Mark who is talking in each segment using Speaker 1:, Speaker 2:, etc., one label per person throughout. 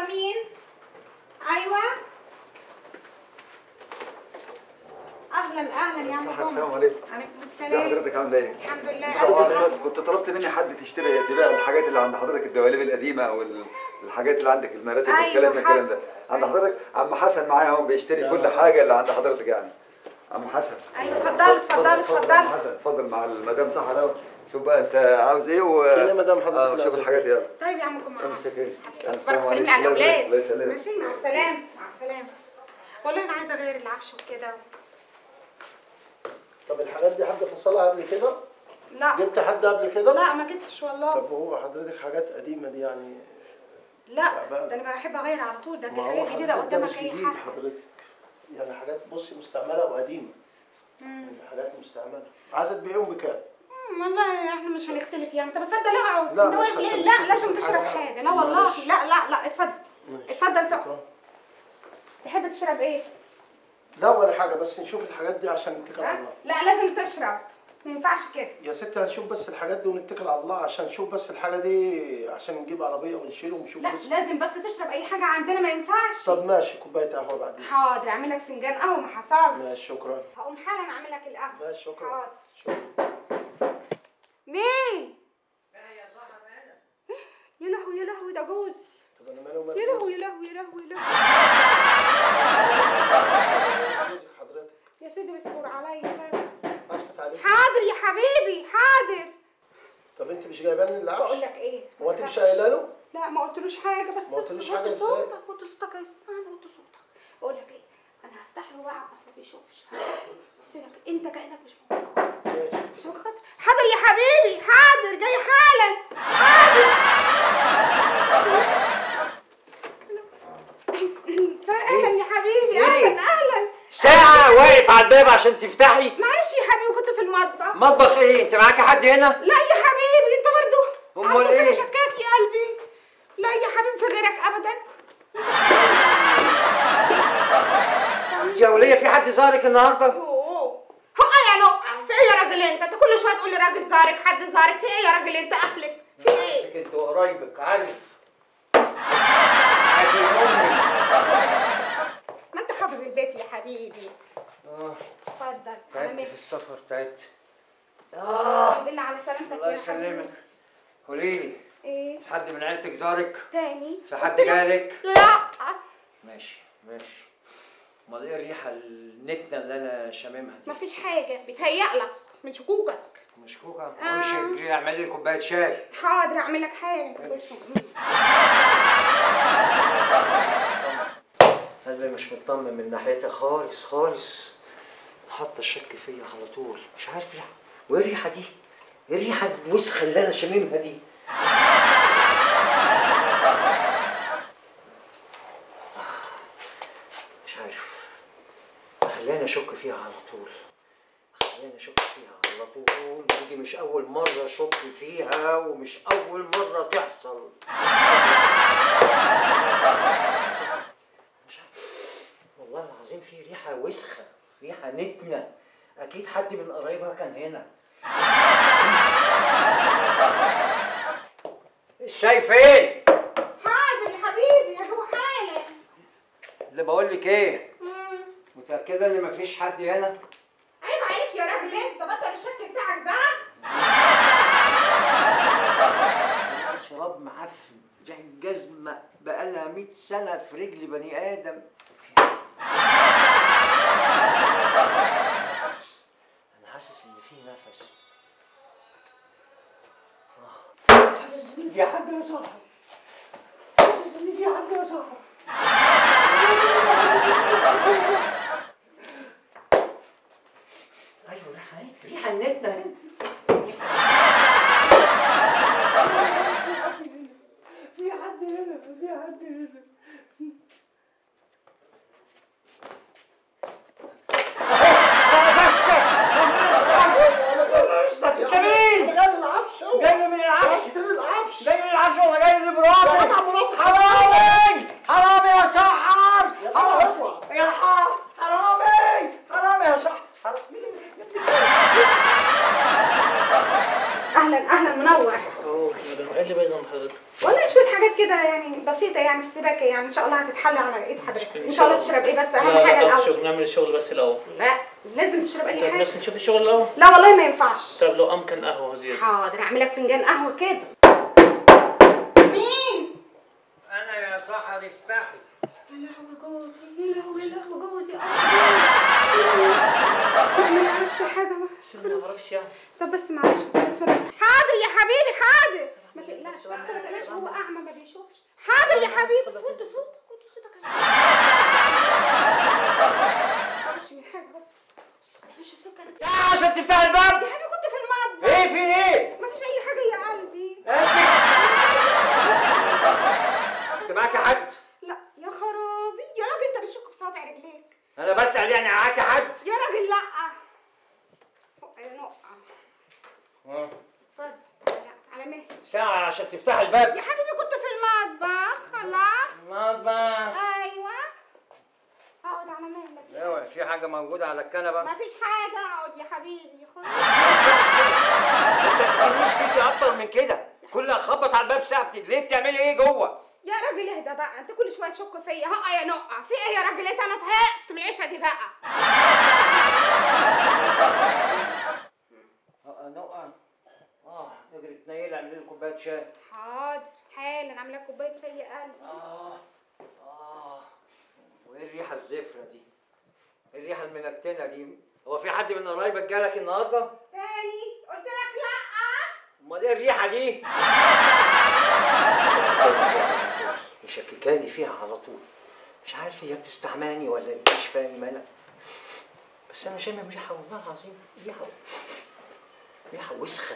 Speaker 1: مين ايوه اهلا اهلا يا عم
Speaker 2: صح
Speaker 1: طمع
Speaker 2: السلام عليكم
Speaker 1: عليكم
Speaker 2: ازي
Speaker 1: السلام
Speaker 2: حضرتك عامله ايه؟
Speaker 1: الحمد لله
Speaker 2: طبعا كنت طلبت مني حد تشتري تبيع الحاجات اللي عند حضرتك الدواليب القديمه او ال- الحاجات اللي عندك المراتب
Speaker 1: أيوة،
Speaker 2: والكلام ده الكلام ده
Speaker 1: حسن.
Speaker 2: عند حضرتك عم حسن معايا اهو بيشتري كل حاجه اللي عند حضرتك يعني عم حسن
Speaker 1: ايوه اتفضل اتفضل
Speaker 2: يا عم
Speaker 1: اتفضل
Speaker 2: حسن اتفضل مع المدام صح انا شوف بقى انت عاوز ايه و
Speaker 3: فين يا مدام حضرتك
Speaker 2: اه شوف
Speaker 3: عايزة
Speaker 2: الحاجات
Speaker 3: إيه؟
Speaker 2: يلا
Speaker 1: طيب يا عم كم
Speaker 2: انا شاكر
Speaker 1: بارك سلمي على الاولاد
Speaker 2: الله يسلمك
Speaker 1: ماشي مع السلامه مع السلامه والله انا عايزه اغير العفش وكده
Speaker 3: طب الحاجات دي حد فصلها قبل كده؟
Speaker 1: لا
Speaker 3: جبت حد قبل كده؟
Speaker 1: لا ما جبتش والله
Speaker 3: طب هو حضرتك حاجات قديمة دي يعني
Speaker 1: لا
Speaker 3: تعبان.
Speaker 1: ده انا بحب اغير على طول ده
Speaker 3: ما هو
Speaker 1: حاجات جديده
Speaker 3: حضرتك ده مش
Speaker 1: قدامك اي
Speaker 3: جديد
Speaker 1: حسن
Speaker 3: حضرتك يعني حاجات بصي مستعملة وقديمة يعني حاجات مستعملة عايزة تبيعيهم بكام؟
Speaker 1: مم، والله احنا مش هنختلف يعني طب اتفضل اقعد
Speaker 3: لا،
Speaker 1: انت
Speaker 3: بس
Speaker 1: واقف
Speaker 3: عشان
Speaker 1: ليه؟ لا
Speaker 3: نشوف
Speaker 1: لازم
Speaker 3: بس
Speaker 1: تشرب
Speaker 3: الحاجة.
Speaker 1: حاجه لا والله
Speaker 3: معلش.
Speaker 1: لا لا لا اتفضل
Speaker 3: ماشي.
Speaker 1: اتفضل تقعد
Speaker 3: شكراً.
Speaker 1: تحب تشرب ايه؟
Speaker 3: لا ولا حاجة بس نشوف الحاجات دي عشان نتكل على
Speaker 1: ها؟
Speaker 3: الله
Speaker 1: لا لازم تشرب ما ينفعش كده
Speaker 3: يا ست هنشوف بس الحاجات دي ونتكل على الله عشان نشوف بس الحاجة دي عشان نجيب عربية ونشيله ونشوف
Speaker 1: لا
Speaker 3: بس
Speaker 1: لازم بس تشرب اي حاجه عندنا ما ينفعش
Speaker 3: طب ماشي كوباية قهوة بعدين
Speaker 1: حاضر اعمل لك فنجان قهوه ما حصلش
Speaker 3: ماشي شكرا
Speaker 1: هقوم حالا اعمل لك القهوه
Speaker 3: ماشي شكرا
Speaker 1: حاضر
Speaker 3: شكرا
Speaker 1: مين؟ يا لهوي يا لهوي ده جوزي
Speaker 3: طب انا مالي ومال
Speaker 1: يا لهوي
Speaker 3: جوزك؟
Speaker 1: يا لهوي يا لهوي يا لهوي
Speaker 3: جوزك حضرتك
Speaker 1: يا سيدي اصبر عليا بس
Speaker 3: اسكت عليك
Speaker 1: حاضر يا حبيبي حاضر
Speaker 3: طب انت مش جايباني
Speaker 1: بقول
Speaker 3: العفش
Speaker 1: لك ايه
Speaker 3: هو انت مش قايله له
Speaker 1: لا ما قلتلوش حاجه بس
Speaker 3: ما قلتلوش
Speaker 1: وطي
Speaker 3: حاجة ازاي؟
Speaker 1: صوتك وطي صوتك اسمعني وطي صوتك بقول لك ايه انا هفتح له بقى ما بيشوفش سيبك انت كانك مش موجود خالص
Speaker 3: ماشي
Speaker 1: عشان خاطر حاضر يا حبيبي حاضر جاي حالا حاضر اهلا يا حبيبي اهلا اهلا
Speaker 4: ساعة واقف على الباب عشان تفتحي
Speaker 1: معلش يا حبيبي كنت في المطبخ
Speaker 4: مطبخ ايه؟ انت معاكي حد هنا؟
Speaker 1: لا يا حبيبي انت برضو
Speaker 4: أمال
Speaker 1: على طول كده
Speaker 4: إيه؟
Speaker 1: شكاك يا قلبي لا يا حبيبي في غيرك ابدا
Speaker 4: انت يا ولية في حد زارك النهارده؟
Speaker 1: اوه هو يا نقع في ايه يا راجل انت انت كل شويه تقول لي راجل زارك حد زارك في ايه يا راجل انت اهلك في ايه
Speaker 4: عارفك انت وقرايبك عارف ادي امي
Speaker 1: ما انت حافظ البيت يا حبيبي
Speaker 4: اه
Speaker 1: اتفضل على
Speaker 4: تعبت
Speaker 1: مهلك
Speaker 4: في السفر تعبت اه
Speaker 1: الحمد لله على سلامتك
Speaker 4: الله
Speaker 1: يا
Speaker 4: يسلمك
Speaker 1: حبيبي
Speaker 4: قوليلي
Speaker 1: ايه
Speaker 4: حد من عيلتك زارك؟
Speaker 1: تاني
Speaker 4: في حد جالك؟
Speaker 1: لا
Speaker 4: ماشي ماشي امال ايه الريحة النتنة اللي انا شاممها دي؟
Speaker 1: مفيش حاجه بيتهيألك من شكوكك
Speaker 4: مشكوكة؟
Speaker 1: آه.
Speaker 4: امشي اجري اعملي لي كوباية شاي
Speaker 1: حاضر اعمل لك حاجه
Speaker 4: قلبي مش مطمن من ناحيتها خالص خالص حاطه الشك فيا على طول مش عارف ليه وايه الريحه دي؟ ايه الريحه الوسخه اللي انا شاممها دي؟ مش عارف خلاني اشك فيها على طول خلاني اشك فيها على طول ودي مش اول مره اشك فيها ومش اول مره تحصل مش عارف. والله العظيم في ريحة وسخة ريحة نتنة أكيد حد من قرايبها كان هنا الشاي فين؟
Speaker 1: حاضر يا حبيبي هجيبه حالا
Speaker 4: اللي بقول لك إيه؟
Speaker 1: مم.
Speaker 4: متأكدة إن مفيش حد هنا؟
Speaker 1: عيب عليك يا راجل انت بطل الشك بتاعك ده
Speaker 4: شراب معفن زي الجزمة بقالها 100 سنة في رجل بني آدم نفس. أنا حاسس إن في نفس آه. حاسس إن في حد يا صاحبي حاسس إن في حد يا صاحبي أيوة ريحة إيه؟ ريحة النتنة هنا في حد هنا في حد هنا انت مين؟
Speaker 3: جاي العفش اهو
Speaker 4: جاي من العفش
Speaker 3: اشتري العفش
Speaker 4: جاي من العفش ولا جاي لمراتك؟
Speaker 3: يا جدع مراتي
Speaker 4: حرامي حرامي يا سحر
Speaker 3: يا جدع
Speaker 4: حرامي
Speaker 3: اوعى.
Speaker 4: يا حار حرامي حرامي يا سحر حرامي
Speaker 1: اهلا اهلا منور
Speaker 3: اوه مدام ايه اللي بايظه من حضرتك؟
Speaker 1: والله شويه حاجات كده يعني بسيطه يعني في السباكه يعني ان شاء الله هتتحل على ايد حضرتك
Speaker 5: إن
Speaker 1: ان
Speaker 5: شاء
Speaker 1: شاء الله
Speaker 5: الله.
Speaker 1: تشرب ايه بس
Speaker 5: لا
Speaker 1: اهم
Speaker 5: لا
Speaker 1: حاجه
Speaker 5: طب
Speaker 1: الاول
Speaker 5: الشغل نعمل الشغل بس الاول
Speaker 1: لا لازم تشرب اي
Speaker 5: طب
Speaker 1: حاجه
Speaker 5: بس نشوف الشغل الاول
Speaker 1: لا والله ما ينفعش
Speaker 5: طب لو امكن قهوه زياده
Speaker 1: حاضر اعمل لك فنجان قهوه كده مين
Speaker 4: انا يا سحر افتحي
Speaker 1: يا لهوي جوزي يا لهوي يا لهوي جوزي آه. ما يعرفش حاجه بقى
Speaker 5: ما اعرفش يعني
Speaker 1: طب بس معلش بس أنا- حاضر يا حبيبي حاضر ما تقلقش بس ما تقلقش هو اعمى ما بيشوفش حاضر يا حبيبي وانت صوت كنت صوتك معلش من حاجه بس مش صوتك أنا.
Speaker 4: تعال عشان تفتحي الباب
Speaker 1: يا حبيبي كنت في المطبخ
Speaker 4: ايه في ايه
Speaker 1: ما فيش اي حاجه يا قلبي
Speaker 4: انت معاكي حد
Speaker 1: لا يا خرابي يا راجل انت بتشك في صوابع رجليك
Speaker 4: انا بسأل يعني معاكي حد
Speaker 1: يا راجل لا نقع يا نقع اتفضل لا، على مهلك
Speaker 4: ساعة عشان تفتحي الباب
Speaker 1: يا حبيبي كنت في المطبخ خلاص
Speaker 4: مطبخ
Speaker 1: ايوه اقعد على مهلك
Speaker 4: ايوه في حاجة موجودة على الكنبة
Speaker 1: ما فيش حاجه اقعد يا حبيبي خد
Speaker 4: ما تشكلنيش فيكي اكتر من كده كل اخبط على الباب ساعة بت- ليه بتعملي ايه جوه
Speaker 1: يا راجل اهدى بقى انت كل شويه تشك فيا هقع يا نقع في ايه يا راجل انا طهقت من العيشه دي بقى
Speaker 4: اه نقع اه اجري تنيل اعملي لي كوباية شاي
Speaker 1: حاضر حالا اعمل لك كوبايه شاي يا قلبي
Speaker 4: اه اه وايه الريحة الزفرة دي؟ ايه الريحة المنتنة دي؟ هو في حد من قرايبك جالك النهارده؟
Speaker 1: تاني قلت لك لا
Speaker 4: امال ايه الريحة دي؟ مشككاني فيها على طول مش عارف هي بتستعماني ولا ايه مش فاهم انا بس انا شامم ريحة والله العظيم ريحة ريحة وسخة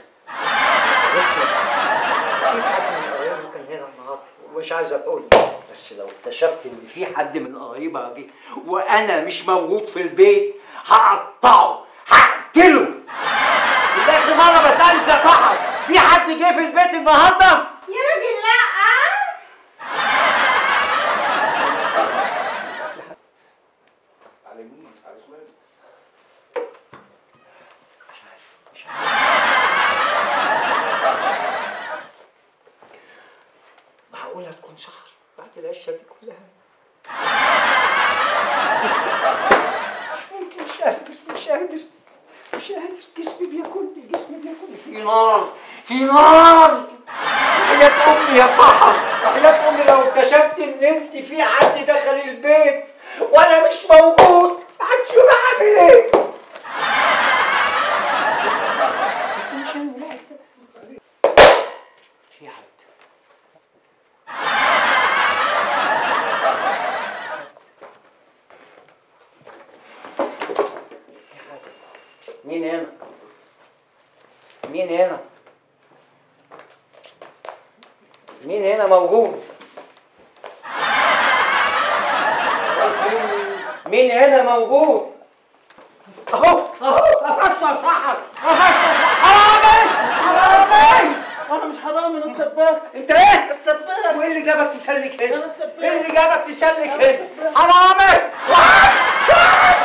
Speaker 4: اكيد حد من قرايبك كان هنا النهارده ومش عايز اقول بس لو اكتشفت ان في حد من قرايبها جه وانا مش موجود في البيت هقطعه هقتله الاخر مره بسالك يا طحن في حد جه في البيت النهارده
Speaker 1: يا راجل لا
Speaker 3: على مين؟ على زمان
Speaker 4: مش عارف مش عارف معقولة تكون سحر بعد العشة دي كلها مش ممكن مش قادر مش قادر مش قادر جسمي بياكلني جسمي بياكلني في نار في نار وحياة أمي يا سحر وحياة أمي لو اكتشفت إن أنت في حد دخل البيت وأنا مش موجود هتشوف عامل إيه بس مش هنلاقي في حد في حد مين هنا؟ مين هنا؟ مين هنا موجود؟ مين هنا موجود؟ اهو اهو قفشت يا سحر قفشت يا سحر حرامي حرامي
Speaker 6: انا مش حرامي انا سباك
Speaker 4: انت ايه؟
Speaker 6: السباك
Speaker 4: وايه اللي جابك تسلك هنا؟
Speaker 6: انا السباك
Speaker 4: ايه اللي جابك تسلك هنا؟ حرامي